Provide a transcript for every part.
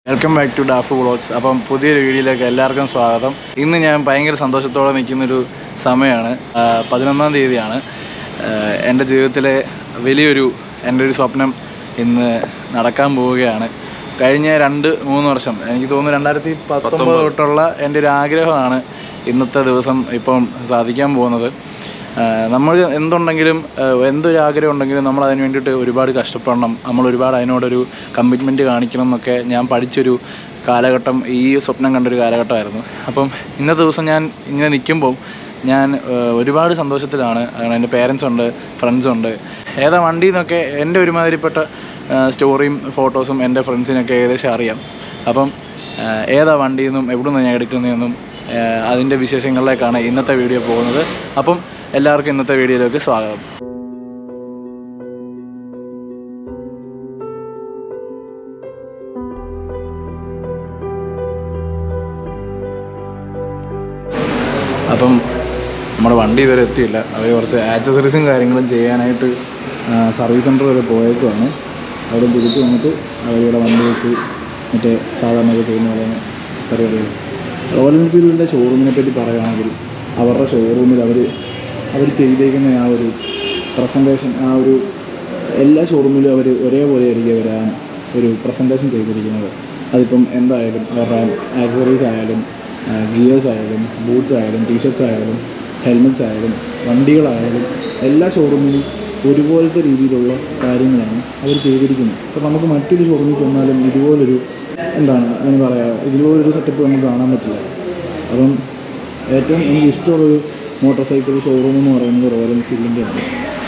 welcome back to ഡാഫ് vlogs അപ്പം പുതിയൊരു വീഡിയോയിലേക്ക് എല്ലാവർക്കും സ്വാഗതം ഇന്ന് ഞാൻ ഭയങ്കര സന്തോഷത്തോടെ നിൽക്കുന്നൊരു സമയമാണ് ആ, പതിനൊന്നാം തീയതിയാണ് ആ, എൻ്റെ ജീവിതത്തിലെ വലിയൊരു എൻ്റെ ഒരു സ്വപ്നം ഇന്ന് നടക്കാൻ പോവുകയാണ് കഴിഞ്ഞ രണ്ട് മൂന്ന് വർഷം എനിക്ക് തോന്നുന്നു രണ്ടായിരത്തി പത്തൊമ്പത് തൊട്ടുള്ള എൻ്റെ ഒരു ആഗ്രഹമാണ് ഇന്നത്തെ ദിവസം ഇപ്പം സാധിക്കാൻ പോകുന്നത് ആ, നമ്മൾ എന്തുണ്ടെങ്കിലും ആ, എന്തൊരു ആഗ്രഹം ഉണ്ടെങ്കിലും നമ്മൾ അതിന് വേണ്ടിയിട്ട് ഒരുപാട് കഷ്ടപ്പെടണം നമ്മൾ ഒരുപാട് അതിനോടൊരു കമ്മിറ്റ്മെൻറ്റ് കാണിക്കണം എന്നൊക്കെ ഞാൻ പഠിച്ചൊരു കാലഘട്ടം ഈ സ്വപ്നം കണ്ടൊരു കാലഘട്ടമായിരുന്നു അപ്പം ഇന്നത്തെ ദിവസം ഞാൻ ഇങ്ങനെ നിൽക്കുമ്പോൾ ഞാൻ ആ, ഒരുപാട് സന്തോഷത്തിലാണ് കാരണം എൻ്റെ പേരൻസ് ഉണ്ട് ഫ്രണ്ട്സ് ഉണ്ട് ഏതാ വണ്ടി എന്നൊക്കെ എൻ്റെ ഒരുമാതിരിപ്പെട്ട ആ, സ്റ്റോറിയും ഫോട്ടോസും എൻ്റെ ഫ്രണ്ട്സിനൊക്കെ ഏകദേശം അറിയാം അപ്പം ആ, ഏതാ വണ്ടിയെന്നും എവിടെ നിന്ന് ഞാൻ എടുക്കുന്നതെന്നും ആ, അതിൻ്റെ വിശേഷങ്ങളിലേക്കാണ് ഇന്നത്തെ വീഡിയോ പോകുന്നത് അപ്പം എല്ലാവർക്കും ഇന്നത്തെ വീഡിയോയിലേക്ക് സ്വാഗതം അപ്പം നമ്മുടെ വണ്ടി ഇതുവരെ എത്തിയില്ല അവർ കുറച്ച് ആക്സസറീസും കാര്യങ്ങളും ചെയ്യാനായിട്ട് സർവീസ് സെൻറ്റർ വരെ പോയേക്കുവാണ് അവിടെ തിരിച്ച് വന്നിട്ട് അവരിവിടെ വണ്ടി വെച്ച് മറ്റേ സാധാരണയൊക്കെ ചെയ്യുന്ന പോലെ പരിപാടികൾ റോയൽ എൻഫീൽഡിൻ്റെ ഷോറൂമിനെ പറ്റി പറയുകയാണെങ്കിൽ അവരുടെ ഷോറൂമിൽ അവർ അവർ ചെയ്തേക്കുന്ന ആ ഒരു പ്രസൻറ്റേഷൻ ആ ഒരു എല്ലാ ഷോറൂമിലും അവർ ഒരേപോലെ ആയിരിക്കും അവർ ആ ഒരു പ്രസൻറ്റേഷൻ ചെയ്തിരിക്കുന്നത് അതിപ്പം എന്തായാലും അവരുടെ ആക്സസറീസ് ആയാലും ഗിയേഴ്സ് ആയാലും ബൂട്ട്സ് ആയാലും ടീഷർട്ട്സ് ആയാലും ഹെൽമെറ്റ്സ് ആയാലും വണ്ടികളായാലും എല്ലാ ഷോറൂമിലും ഒരുപോലത്തെ രീതിയിലുള്ള കാര്യങ്ങളാണ് അവർ ചെയ്തിരിക്കുന്നത് അപ്പോൾ നമുക്ക് മറ്റൊരു ഷോറൂമിൽ ചെന്നാലും ഇതുപോലൊരു എന്താണ് ഞാൻ പറയാം ഇതുപോലൊരു സെറ്റപ്പ് നമുക്ക് കാണാൻ പറ്റില്ല അപ്പം ഏറ്റവും എനിക്ക് ഇഷ്ടമുള്ളൊരു മോട്ടോർ സൈക്കിൾ ഷോറൂം എന്ന് പറയുന്നത് റോയൽ എൻഫീൽഡിൻ്റെയാണ്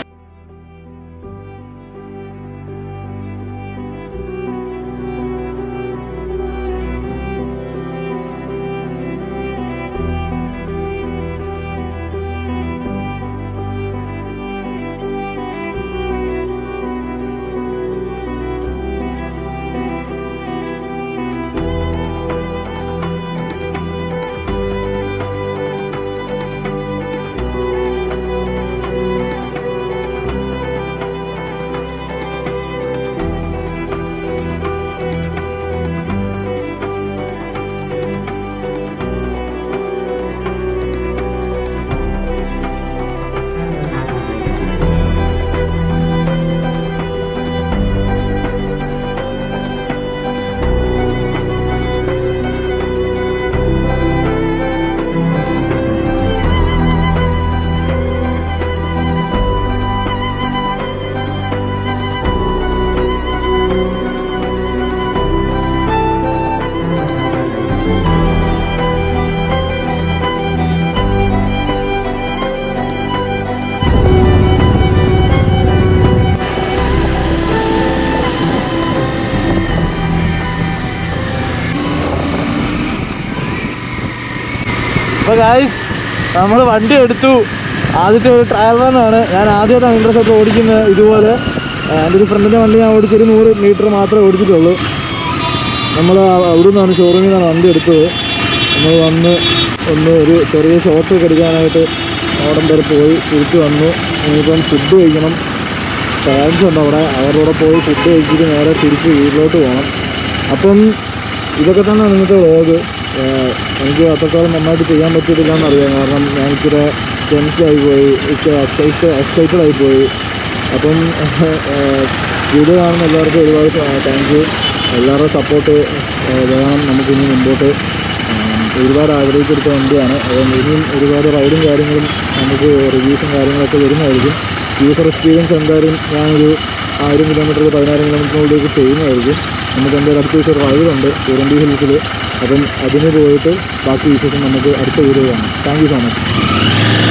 അപ്പോൾ ഗായ്സ് നമ്മൾ വണ്ടി എടുത്തു ആദ്യത്തെ ഒരു ട്രയൽ റണ്ണാണ് ഞാൻ ആദ്യമായിട്ടാണ് ഇൻട്രസ്റ്റ് ഓടിക്കുന്നത് ഇതുപോലെ ആ, എൻ്റെ ഒരു ഫ്രണ്ടിൻ്റെ വണ്ടി ഞാൻ ഓടിച്ചൊരു നൂറ് മീറ്റർ മാത്രമേ ഓടിച്ചിട്ടുള്ളൂ നമ്മൾ അവിടെ നിന്നാണ് ഷോറൂമിൽ നിന്നാണ് വണ്ടി എടുത്തത് നമ്മൾ വന്ന് ഒന്ന് ഒരു ചെറിയ ഷോർട്സ് ഒക്കെ എടുക്കാനായിട്ട് അവിടം വരെ പോയി തിരിച്ച് വന്നു ഇനിയിപ്പം ഫുഡ് കഴിക്കണം പാരൻസ് ഉണ്ട് അവിടെ അവരുടെ കൂടെ പോയി ഫുഡ് കഴിച്ചിട്ട് നേരെ തിരിച്ച് വീട്ടിലോട്ട് പോകണം അപ്പം ഇതൊക്കെ തന്നെ ഇന്നത്തെ വ്ളോഗ് എനിക്ക് അത്രത്തോളം നന്നായിട്ട് ചെയ്യാൻ പറ്റിയിട്ടില്ല എന്നറിയാം കാരണം ഞാൻ ഇച്ചിരി ടെൻസ്ഡായി പോയി ഇച്ചിരി എക്സൈറ്റ് എക്സൈറ്റഡ് ആയി പോയി അപ്പം വീഡിയോ കാണുന്ന എല്ലാവർക്കും ഒരുപാട് താങ്ക് യു എല്ലാവരുടെ സപ്പോർട്ട് വേണം നമുക്ക് ഇനി മുമ്പോട്ട് ഉം, ഒരുപാട് ആഗ്രഹിച്ചെടുത്ത വണ്ടിയാണ് അതുകൊണ്ട് ഇനിയും ഒരുപാട് റൈഡും കാര്യങ്ങളും നമുക്ക് റിവ്യൂസും കാര്യങ്ങളൊക്കെ വരുന്നതായിരിക്കും യൂസർ എക്സ്പീരിയൻസ് എന്തായാലും ഞാനൊരു ആയിരം കിലോമീറ്റർ പതിനായിരം കിലോമീറ്ററിനുള്ളിലേക്ക് ചെയ്യുന്നതായിരിക്കും നമുക്ക് എൻ്റെ അടുത്ത ദിവസം ഒരു റൈഡുണ്ട് കുരണ്ടി ഹിൽസിൽ അപ്പം അതിന് പോയിട്ട് ബാക്കി വിശേഷം നമുക്ക് അടുത്ത വീഡിയോ കാണാം താങ്ക് യു സോ മച്ച്